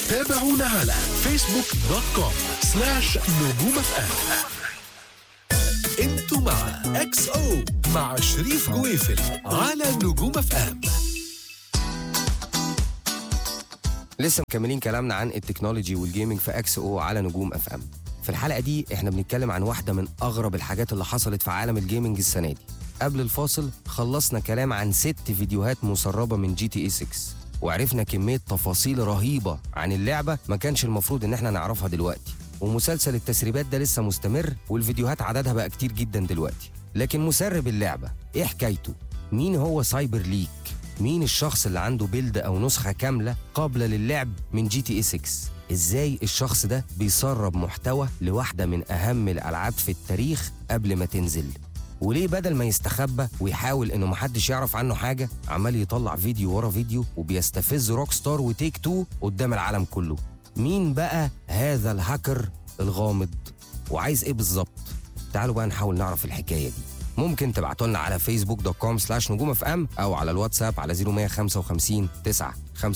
تابعونا على فيسبوك دوت كوم سلاش نجوم اف ام انتوا مع اكس او مع شريف جويفل على نجوم اف ام لسه مكملين كلامنا عن التكنولوجي والجيمنج في اكس او على نجوم اف ام في الحلقه دي احنا بنتكلم عن واحده من اغرب الحاجات اللي حصلت في عالم الجيمنج السنه دي قبل الفاصل خلصنا كلام عن ست فيديوهات مسربه من جي تي اي 6 وعرفنا كميه تفاصيل رهيبه عن اللعبه ما كانش المفروض ان احنا نعرفها دلوقتي ومسلسل التسريبات ده لسه مستمر والفيديوهات عددها بقى كتير جدا دلوقتي لكن مسرب اللعبه ايه حكايته مين هو سايبر ليك مين الشخص اللي عنده بيلد او نسخه كامله قابله للعب من جي تي اي 6 ازاي الشخص ده بيسرب محتوى لواحده من اهم الالعاب في التاريخ قبل ما تنزل وليه بدل ما يستخبى ويحاول انه محدش يعرف عنه حاجه عمال يطلع فيديو ورا فيديو وبيستفز روك ستار وتيك تو قدام العالم كله مين بقى هذا الهاكر الغامض وعايز ايه بالظبط تعالوا بقى نحاول نعرف الحكايه دي ممكن تبعتوا لنا على فيسبوك دوت كوم سلاش نجوم اف ام او على الواتساب على 0155 9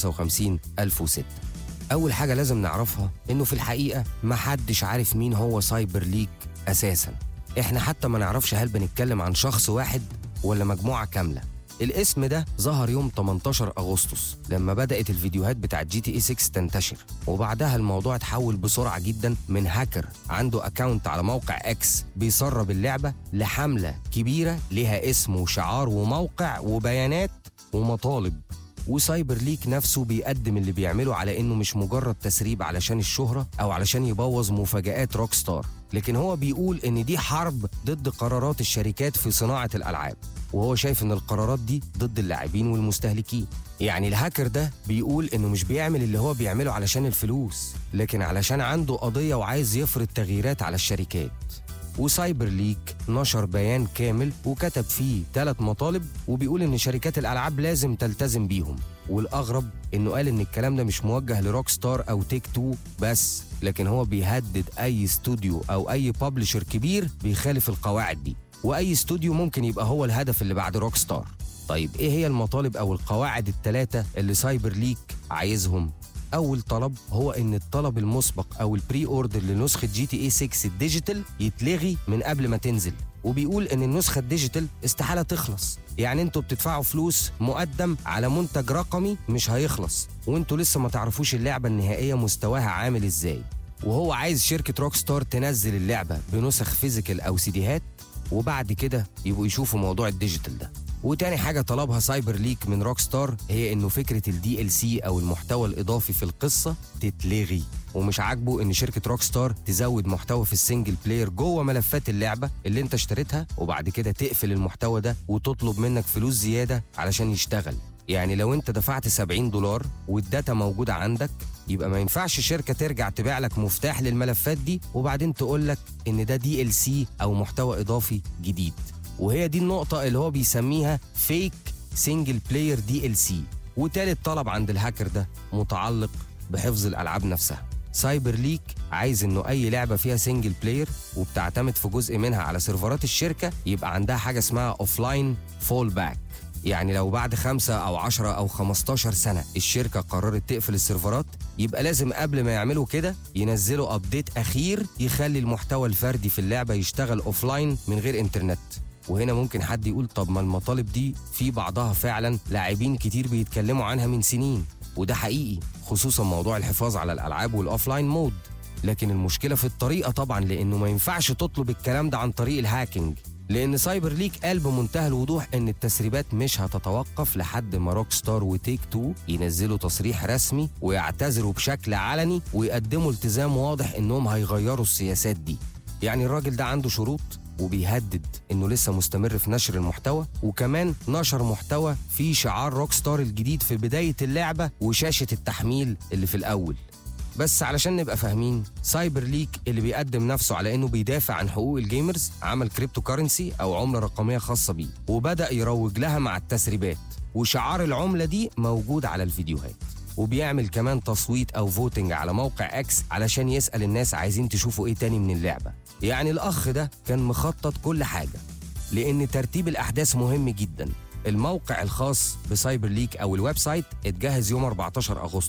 55 1006 اول حاجه لازم نعرفها انه في الحقيقه محدش عارف مين هو سايبر ليك اساسا احنا حتى ما نعرفش هل بنتكلم عن شخص واحد ولا مجموعه كامله الاسم ده ظهر يوم 18 اغسطس لما بدات الفيديوهات بتاعت جي تي اي 6 تنتشر وبعدها الموضوع اتحول بسرعه جدا من هاكر عنده اكاونت على موقع اكس بيسرب اللعبه لحمله كبيره ليها اسم وشعار وموقع وبيانات ومطالب وسايبر ليك نفسه بيقدم اللي بيعمله على انه مش مجرد تسريب علشان الشهرة او علشان يبوظ مفاجآت روك ستار لكن هو بيقول ان دي حرب ضد قرارات الشركات في صناعة الالعاب وهو شايف ان القرارات دي ضد اللاعبين والمستهلكين يعني الهاكر ده بيقول انه مش بيعمل اللي هو بيعمله علشان الفلوس لكن علشان عنده قضية وعايز يفرض تغييرات على الشركات وسايبر ليك نشر بيان كامل وكتب فيه ثلاث مطالب وبيقول ان شركات الالعاب لازم تلتزم بيهم والاغرب انه قال ان الكلام ده مش موجه لروك ستار او تيك تو بس لكن هو بيهدد اي استوديو او اي بابلشر كبير بيخالف القواعد دي واي استوديو ممكن يبقى هو الهدف اللي بعد روك ستار طيب ايه هي المطالب او القواعد الثلاثه اللي سايبر ليك عايزهم اول طلب هو ان الطلب المسبق او البري اوردر لنسخه جي تي اي 6 الديجيتال يتلغي من قبل ما تنزل وبيقول ان النسخه الديجيتال استحاله تخلص يعني انتوا بتدفعوا فلوس مقدم على منتج رقمي مش هيخلص وانتوا لسه ما تعرفوش اللعبه النهائيه مستواها عامل ازاي وهو عايز شركه روك ستار تنزل اللعبه بنسخ فيزيكال او سيديهات وبعد كده يبقوا يشوفوا موضوع الديجيتال ده وتاني حاجة طلبها سايبر ليك من روك ستار هي انه فكرة الدي ال سي او المحتوى الاضافي في القصة تتلغي ومش عاجبه ان شركة روك ستار تزود محتوى في السنجل بلاير جوه ملفات اللعبة اللي انت اشتريتها وبعد كده تقفل المحتوى ده وتطلب منك فلوس زيادة علشان يشتغل يعني لو انت دفعت 70 دولار والداتا موجودة عندك يبقى ما ينفعش شركة ترجع تبيع لك مفتاح للملفات دي وبعدين تقول لك ان ده دي ال سي او محتوى اضافي جديد وهي دي النقطة اللي هو بيسميها فيك سنجل بلاير دي ال سي وتالت طلب عند الهاكر ده متعلق بحفظ الألعاب نفسها سايبر ليك عايز انه اي لعبه فيها سنجل بلاير وبتعتمد في جزء منها على سيرفرات الشركه يبقى عندها حاجه اسمها اوفلاين فول باك يعني لو بعد خمسة أو عشرة أو 15 سنة الشركة قررت تقفل السيرفرات يبقى لازم قبل ما يعملوا كده ينزلوا أبديت أخير يخلي المحتوى الفردي في اللعبة يشتغل أوفلاين من غير إنترنت وهنا ممكن حد يقول طب ما المطالب دي في بعضها فعلا لاعبين كتير بيتكلموا عنها من سنين وده حقيقي خصوصا موضوع الحفاظ على الالعاب والاوفلاين مود لكن المشكله في الطريقه طبعا لانه ما ينفعش تطلب الكلام ده عن طريق الهاكينج لان سايبر ليك قال بمنتهى الوضوح ان التسريبات مش هتتوقف لحد ما روك ستار وتيك تو ينزلوا تصريح رسمي ويعتذروا بشكل علني ويقدموا التزام واضح انهم هيغيروا السياسات دي يعني الراجل ده عنده شروط وبيهدد انه لسه مستمر في نشر المحتوى وكمان نشر محتوى فيه شعار روك ستار الجديد في بدايه اللعبه وشاشه التحميل اللي في الاول بس علشان نبقى فاهمين سايبر ليك اللي بيقدم نفسه على انه بيدافع عن حقوق الجيمرز عمل كريبتو كارنسي او عمله رقميه خاصه بيه وبدا يروج لها مع التسريبات وشعار العمله دي موجود على الفيديوهات وبيعمل كمان تصويت او فوتنج على موقع اكس علشان يسال الناس عايزين تشوفوا ايه تاني من اللعبه يعني الاخ ده كان مخطط كل حاجه لان ترتيب الاحداث مهم جدا الموقع الخاص بسايبر ليك او الويب سايت اتجهز يوم 14 اغسطس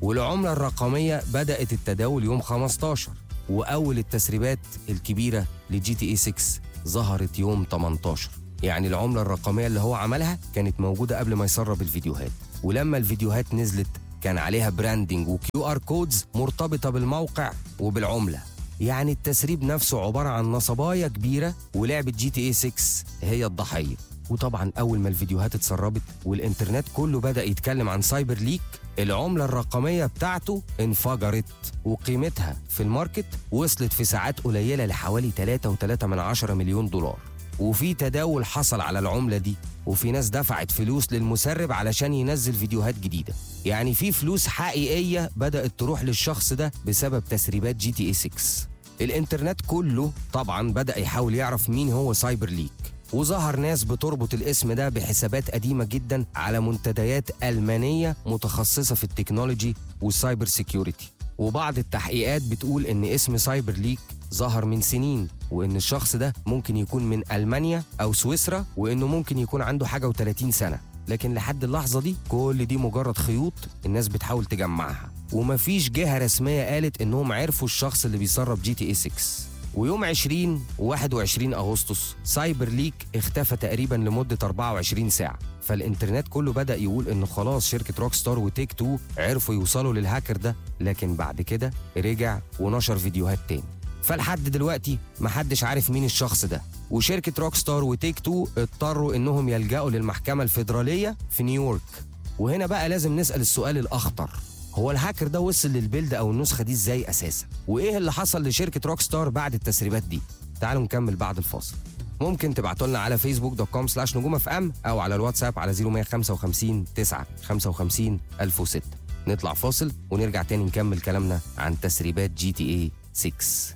والعملة الرقمية بدأت التداول يوم 15 وأول التسريبات الكبيرة لجي تي اي 6 ظهرت يوم 18 يعني العملة الرقمية اللي هو عملها كانت موجودة قبل ما يسرب الفيديوهات ولما الفيديوهات نزلت كان عليها براندنج وكيو ار كودز مرتبطة بالموقع وبالعملة يعني التسريب نفسه عبارة عن نصباية كبيرة ولعبة جي تي اي 6 هي الضحية وطبعا أول ما الفيديوهات اتسربت والإنترنت كله بدأ يتكلم عن سايبر ليك العملة الرقمية بتاعته انفجرت وقيمتها في الماركت وصلت في ساعات قليلة لحوالي 3.3 من عشرة مليون دولار وفي تداول حصل على العملة دي وفي ناس دفعت فلوس للمسرب علشان ينزل فيديوهات جديدة يعني في فلوس حقيقية بدأت تروح للشخص ده بسبب تسريبات جي تي اي 6 الانترنت كله طبعا بدأ يحاول يعرف مين هو سايبر ليك وظهر ناس بتربط الاسم ده بحسابات قديمة جدا على منتديات ألمانية متخصصة في التكنولوجي والسايبر سيكيورتي وبعض التحقيقات بتقول إن اسم سايبر ليك ظهر من سنين وإن الشخص ده ممكن يكون من ألمانيا أو سويسرا وإنه ممكن يكون عنده حاجة و30 سنة لكن لحد اللحظة دي كل دي مجرد خيوط الناس بتحاول تجمعها ومفيش جهة رسمية قالت إنهم عرفوا الشخص اللي بيسرب جي تي اي 6 ويوم 20 و21 أغسطس سايبر ليك اختفى تقريبا لمدة 24 ساعة فالإنترنت كله بدأ يقول إنه خلاص شركة روك ستار وتيك تو عرفوا يوصلوا للهاكر ده لكن بعد كده رجع ونشر فيديوهات تاني فلحد دلوقتي محدش عارف مين الشخص ده وشركة روك ستار وتيك تو اضطروا إنهم يلجأوا للمحكمة الفيدرالية في نيويورك وهنا بقى لازم نسأل السؤال الأخطر هو الهاكر ده وصل للبيلد او النسخه دي ازاي اساسا وايه اللي حصل لشركه روك ستار بعد التسريبات دي تعالوا نكمل بعد الفاصل ممكن تبعتوا لنا على فيسبوك دوت كوم سلاش نجوم اف ام او على الواتساب على 0155 9 55 1006 نطلع فاصل ونرجع تاني نكمل كلامنا عن تسريبات جي تي اي 6